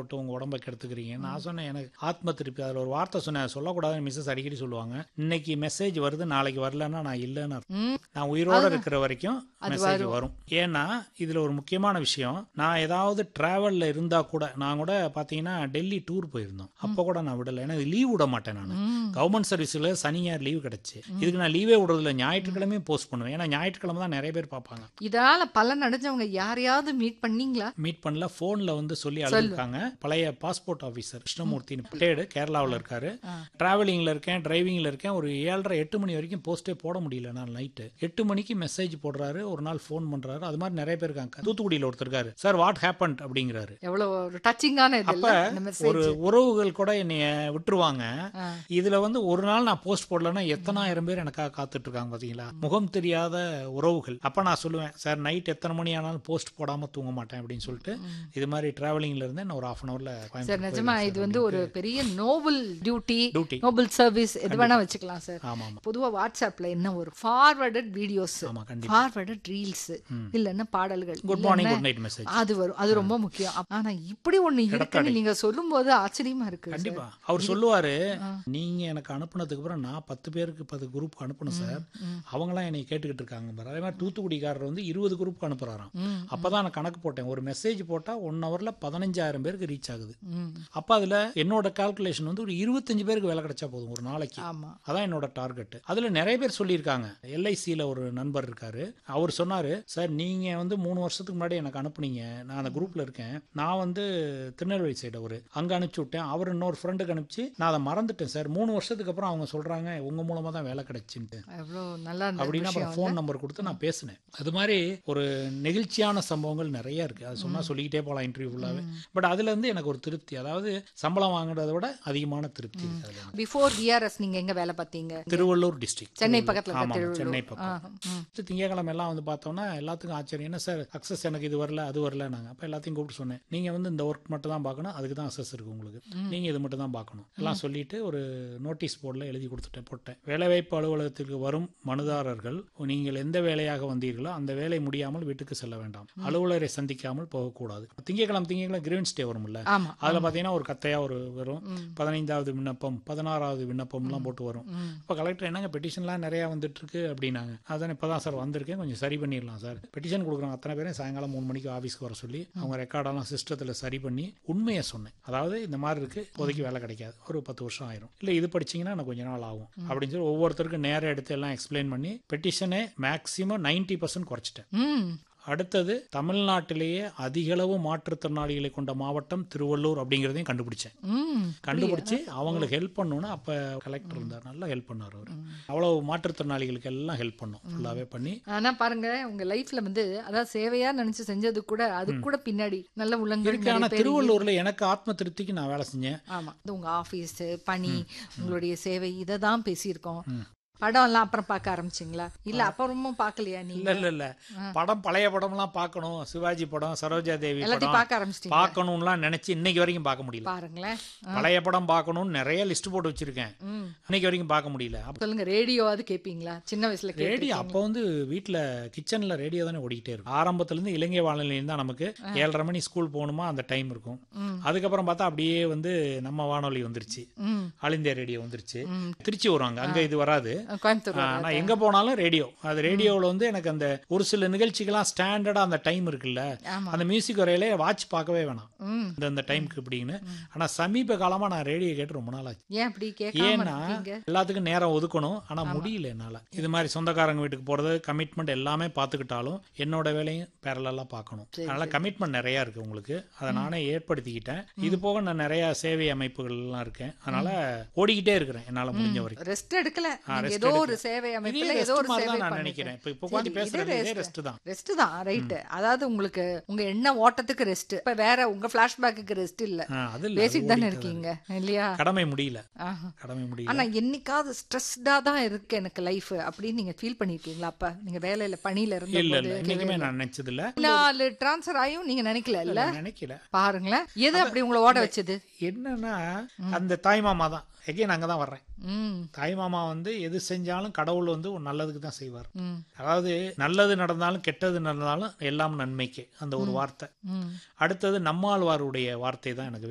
போட்டு உங்க உடம்ப கெடுத்துக்கிறீங்க நான் சொன்னேன் எனக்கு ஆத்ம திருப்தி அதில் ஒரு வார்த்தை சொன்னேன் அதை சொல்லக்கூடாதுன்னு மிஸ்ஸஸ் அடிக்கடி சொல்லுவாங்க இன்னைக்கு மெசேஜ் வருது நாளைக்கு வரலன்னா நான் இல்லைன்னு அர்த்தம். ம் நான் உயிரோட இருக்கிற வரைக்கும் மெசேஜ் வரும் ஏன்னா இதுல ஒரு முக்கியமான விஷயம் நான் ஏதாவது டிராவல்ல இருந்தா கூட நான் கூட பாத்தீங்கன்னா டெல்லி டூர் போயிருந்தோம் அப்ப கூட நான் விடல ஏன்னா லீவ் விட மாட்டேன் நான் ம். கவர்மெண்ட் சர்வீஸ்ல சனி ஞாயிறு லீவ் கிடைச்சு இதுக்கு நான் லீவே விடுறதில்ல ஞாயிற்றுக்கிழமையும் போஸ்ட் பண்ணுவேன் ஏன்னா ஞாயிற்றுக்கிழமை தான் நிறைய பேர் பார்ப்பாங்க இதனால பலன் அடைஞ்சவங்க யாரையாவது மீட் பண்ணீங்களா மீட் பண்ணல போன்ல வந்து சொல்லி அழுதுருக்காங்க பழைய பாஸ்போர்ட் ஆபீசர் கிருஷ்ணமூர்த்தி பட்டேடு கேரளாவுல இருக்காரு ஆ. டிராவலிங்ல இருக்கேன் டிரைவிங்ல இருக்கேன் ஒரு ஏழரை எட்டு மணி வரைக்கும் போஸ்டே போட முடியல நான் நைட்டு எட்டு மணிக்கு மெசேஜ் போடுறாரு ஒரு நாள் ஃபோன் பண்றாரு அது மாதிரி நிறைய பேர் இருக்காங்க தூத்துக்குடியில ஒருத்தர் இருக்காரு சார் வாட் ஹேப்பன் அப்படிங்கிறாரு எவ்வளவு ஒரு டச்சிங்கான இது இல்ல இந்த ஒரு மெசேஜ் உறவுகள் கூட என்னைய விட்டுருவாங்க இதுல வந்து ஒரு நாள் நான் போஸ்ட் போடலன்னா எத்தனாயிரம் பேர் எனக்காக காத்துட்டு இருக்காங்க பாத்தீங்களா முகம் தெரியாத உறவுகள் அப்ப நான் சொல்லுவேன் சார் நைட் எத்தனை மணி ஆனாலும் போஸ்ட் போடாம தூங்க மாட்டேன் அப்படின்னு சொல்லிட்டு இது மாதிரி டிராவலிங்ல இருந்து நான் ஒரு ஹாஃப் அன் ஹவர்ல சார் நிஜமா இது வந்து ஒரு பெரிய noble duty duty noble service எது வேணா வச்சுக்கலாம் சார் ஆமா ஆமா பொதுவா வாட்ஸ்அப்ல என்ன ஒரு ஃபார்வர்டட் வீடியோஸ் ஆமா கண்டிப்பா ஃபார்வர்டட் ரீல்ஸ் இல்லன்னா பாடல்கள் good morning good night message அது வரும் அது ரொம்ப முக்கியம் அப்- ஆனா இப்படி ஒண்ணு இருக்குன்னு நீங்க சொல்லும்போது ஆச்சரியமா இருக்கு சார். கண்டிப்பா அவர் சொல்லுவாரு நீங்க எனக்கு அனுப்புனதுக்கு அப்புறம் நான் பத்து பேருக்கு பத்து குரூப் அனுப்பணும் சார் அவங்களாம் என்னை கேட்டுக்கிட்டு இருக்காங்க பாரு அதே மாதிரி தூத்துக்குடிக்காரர் வந்து இருபது குரூப் அனுப்புறாராம் ம், அப்பதான் நான் கணக்கு போட்டேன் ஒரு மெசேஜ் போட்டா ஒன் ஹவர்ல பதினஞ்சாயிரம் பேருக்கு ரீச் ஆகுது ம். அப்ப அதுல என்னோட கால்குலேஷன் வந்து ஒரு இருபத்தஞ்சு பேருக்கு வேலை கிடைச்சா போதும் ஒரு நாளைக்கு ஆமா அதான் என்னோட டார்கெட் அதுல நிறைய பேர் சொல்லியிருக்காங்க எல்ஐசியில ஒரு நண்பர் இருக்காரு அவர் சொன்னாரு சார் நீங்க வந்து மூணு வருஷத்துக்கு முன்னாடி எனக்கு அனுப்புனீங்க நான் அந்த குரூப்ல இருக்கேன் நான் வந்து திருநெல்வேலி சைடு அவரு அங்க அனுப்பிச்சு விட்டேன் அவர் இன்னொரு ஃப்ரெண்டுக்கு அனுப்பிச்சு நான் அதை மறந்துட்டேன் சார் மூணு வருஷத்துக்கு அப்புறம் அவங்க சொல்றாங்க உங்க மூலமா தான் வேலை கிடைச்சுன்ட்டு எவ்வளவு நல்லா இருந்த அப்படின்னு விஷயம் அப்புறம் ஃபோன் நம்பர் கொடுத்து நான் பேசினேன் அது மாதிரி ஒரு நெகிழ்ச்சியான சம்பவங்கள் நிறைய இருக்கு அது சொன்னா சொல்லிக்கிட்டே போகலாம் இன்டர்வியூ ஃபுல்லாவே பட் அதுல இருந்து எனக்கு ஒரு திருப்தி அதாவது சம்பளம் வாங்குறதை விட அதிகமான திருப்தி இருக்கு அதுல எனக்கு. பிஃபோர் விஆர்எஸ் நீங்க எங்க வேலை பார்த்தீங்க திருவள்ளூர் டிஸ்ட்ரிக்ட் சென்னை பக்கத்துல இருக்க ஆமா திருவள்ளூர். சென்னை ஆ, பக்கம் ம். அடுத்து திங்கக்கிழமை எல்லாம் வந்து பார்த்தோம்னா எல்லாத்துக்கும் ஆச்சரியம் என்ன சார் அக்சஸ் எனக்கு இது வரல அது வரல நாங்க அப்ப எல்லாத்தையும் கூப்பிட்டு சொன்னேன் நீங்க வந்து இந்த ஒர்க் மட்டும் தான் பார்க்கணும் அதுக்கு தான் அக்சஸ் இருக்கு உங்களுக்கு நீங்க இது மட்டும் தான் பார்க்கணும் எல்லாம் சொல்லிட்டு ஒரு நோட்டீஸ் போர்டில் எழுதி கொடுத்துட்டேன் போட்டேன் வேலைவாய்ப்பு அலுவலகத்திற்கு வரும் மனுதாரர்கள் நீங்கள் எந்த வேலையாக வந்தீர்களோ அந்த வேலை முடியாமல் வீட்டுக்கு செல்ல வேண்டாம் அலுவலரை சந்திக்காமல் போகக்கூடாது திங்கக்கிழமை திங்கக்கிழமை கிரீவன்ஸ் டே வரும்ல ஆமா அதுல பாத்தீங்கன்னா ஒரு கத்தையா ஒரு வரும் பதினைந்தாவது விண்ணப்பம் பதினாறாவது விண்ணப்பம்லாம் போட்டு வரும் ம். இப்போ கலெக்டர் என்னங்க பெட்டிஷன்லாம் நிறைய வந்துட்டு இருக்கு அப்படின்னாங்க அதான் இப்பதான் சார் வந்திருக்கேன் கொஞ்சம் சரி பண்ணிடலாம் சார் பெட்டிஷன் கொடுக்குறாங்க அத்தனை பேரும் சாயங்காலம் மூணு மணிக்கு ஆஃபீஸ்க்கு வர சொல்லி அவங்க ரெக்கார்டெல்லாம் சிஸ்டத்தில் சரி பண்ணி உண்மையை சொன்னேன் அதாவது இந்த மாதிரி இருக்கு இப்போதைக்கு வேலை கிடைக்காது ஒரு பத்து வருஷம் ஆயிரும் இல்லை இது படிச்சீங்கன்னா எனக்கு கொஞ்ச நாள் ஆகும் அப்படின்னு சொல்லி ஒவ்வொருத்தருக்கும் நேரம் எடுத்து எல்லாம் எக்ஸ்பிளைன் பண்ணி பெட்டிஷனே மேக்ஸிமம் நைன்டி பர்சன்ட் குறைச்சிட்டேன் ம் அடுத்தது தமிழ்நாட்டிலேயே அதிகளவு மாற்றுத்திறனாளிகளை கொண்ட மாவட்டம் திருவள்ளூர் அப்படிங்கிறதையும் கண்டுபிடிச்சேன் ம் கண்டுபிடிச்சு அவங்களுக்கு ஹெல்ப் பண்ணணும்னு அப்ப கலெக்டர் இருந்தார் நல்லா ஹெல்ப் பண்ணார் அவர் அவ்வளவு மாற்றுத்திறனாளிகளுக்கு எல்லாம் ஹெல்ப் பண்ணும் ஃபுல்லாவே பண்ணி ஆனா பாருங்க உங்க லைஃப்ல வந்து அதாவது சேவையா நினைச்சு செஞ்சது கூட அது கூட பின்னாடி நல்ல உள்ளங்கள் இருக்கு ஆனா நிறைய பேர் திருவள்ளூர்ல எனக்கு ஆத்ம திருப்திக்கு நான் வேலை செஞ்சேன் ஆமா இது உங்க ஆபீஸ் பணி உங்களுடைய சேவை இதை தான் பேசியிருக்கோம் படம் எல்லாம் அப்புறம் பார்க்க ஆரம்பிச்சிங்களா இல்ல அப்புறமும் பார்க்கலையா இல்ல நீங்க இல்ல இல்ல படம் பழைய படம்லாம் பார்க்கணும் சிவாஜி படம் சரோஜா தேவி எல்லாத்தையும் படம் பார்க்க ஆரம்பிச்சிட்டீங்க பார்க்கணும்லாம் நினைச்சு இன்னைக்கு வரைக்கும் பார்க்க முடியல பாருங்களேன் ஆ, பழைய படம் பார்க்கணும்னு நிறைய லிஸ்ட் போட்டு வச்சிருக்கேன் ம். இன்னைக்கு வரைக்கும் பார்க்க முடியல அப்ப சொல்லுங்க ரேடியோவாவது கேப்பீங்களா சின்ன வயசுல ரேடியோ கேட்டு அப்போ வந்து வீட்ல கிச்சன்ல ரேடியோ தானே ஓடிக்கிட்டே இருக்கும் ஆரம்பத்துல இருந்து இலங்கை வானொலியும் தான் நமக்கு ஏழரை மணி ஸ்கூல் போகணுமா அந்த டைம் இருக்கும் ம். அதுக்கப்புறம் பார்த்தா அப்படியே வந்து நம்ம வானொலி வந்துருச்சு ம் ஆல் இந்தியா ரேடியோ வந்துருச்சு ம். திருச்சி வருவாங்க அங்க இது வராது கோயம்புத்தூர் ஆனா எங்க போனாலும் ரேடியோ அது ரேடியோவில் வந்து எனக்கு அந்த ஒரு சில நிகழ்ச்சிகள்லாம் ஸ்டாண்டர்டா அந்த டைம் இருக்குல்ல ஆமா அந்த மியூசிக் வரையிலே வாட்ச் பார்க்கவே வேணாம் ம் இந்த இந்த டைம்க்கு இப்படின்னு ஆனா சமீப காலமா நான் ரேடியோ கேட்டு ரொம்ப நாள் ஆச்சு ஏன் அப்படி கேட்காம ஏன்னா இருக்கீங்க எல்லாத்துக்கும் நேரம் ஒதுக்கணும் ஆனா முடியல என்னால இது மாதிரி சொந்தக்காரங்க வீட்டுக்கு போறது கமிட்மெண்ட் எல்லாமே பார்த்துக்கிட்டாலும் என்னோட வேலையும் பேரலா பார்க்கணும் அதனால கமிட்மெண்ட் நிறைய இருக்கு உங்களுக்கு அதை நானே ஏற்படுத்திக்கிட்டேன் இது போக நான் நிறைய சேவை அமைப்புகள் எல்லாம் இருக்கேன் அதனால ஓடிக்கிட்டே இருக்கிறேன் என்னால முடிஞ்ச வரைக்கும் ரெஸ்ட் எடுக்கல நீங்க rest ஏதோ ஒரு எடுக்கல. சேவை இதே அமைப்புல rest ஏதோ ஒரு மாதிரி சேவை தான் நான் பண்ணிட்டு. நினைக்கிறேன் இப்ப இப்ப உட்காந்து சரி, பேசுறது இதே இதே rest. ரெஸ்ட் தான் ரெஸ்ட் தான் ரைட் அதாவது உங்களுக்கு உங்க எண்ண ஓட்டத்துக்கு ரெஸ்ட் இப்ப வேற உங்க பிளாஷ்பேக்கு ரெஸ்ட் இல்ல ஆ, அது இல்ல அது பேசிட்டு தானே ஓடிட்டு தான் இருக்கீங்க இல்லையா இருக்கு. கடமை முடியல ஆஹா. கடமை முடியல ஆனா என்னைக்காவது ஸ்ட்ரெஸ்டா தான் இருக்கு எனக்கு லைஃப் அப்படின்னு நீங்க ஃபீல் பண்ணிருக்கீங்களா அப்ப நீங்க வேலையில பணியில இல்ல இல்ல இருந்த இன்னைக்குமே நான் நினைச்சது இல்ல நாலு டிரான்ஸ்ஃபர் ஆயும் நீங்க நினைக்கல இல்ல நான் நினைக்கல பாருங்களேன் எது அப்படி உங்களை ஓட வச்சது என்னன்னா அந்த தாய்மாமா தான் எகைன் அங்க தான் வர்றேன் ம் தாய்மாமா வந்து எது செஞ்சாலும் கடவுள் வந்து ஒரு நல்லதுக்கு தான் செய்வார் ம் அதாவது நல்லது நடந்தாலும் கெட்டது நடந்தாலும் எல்லாம் நன்மைக்கு அந்த ஒரு வார்த்தை ம் அடுத்தது நம்மாழ்வாருடைய வார்த்தை தான் எனக்கு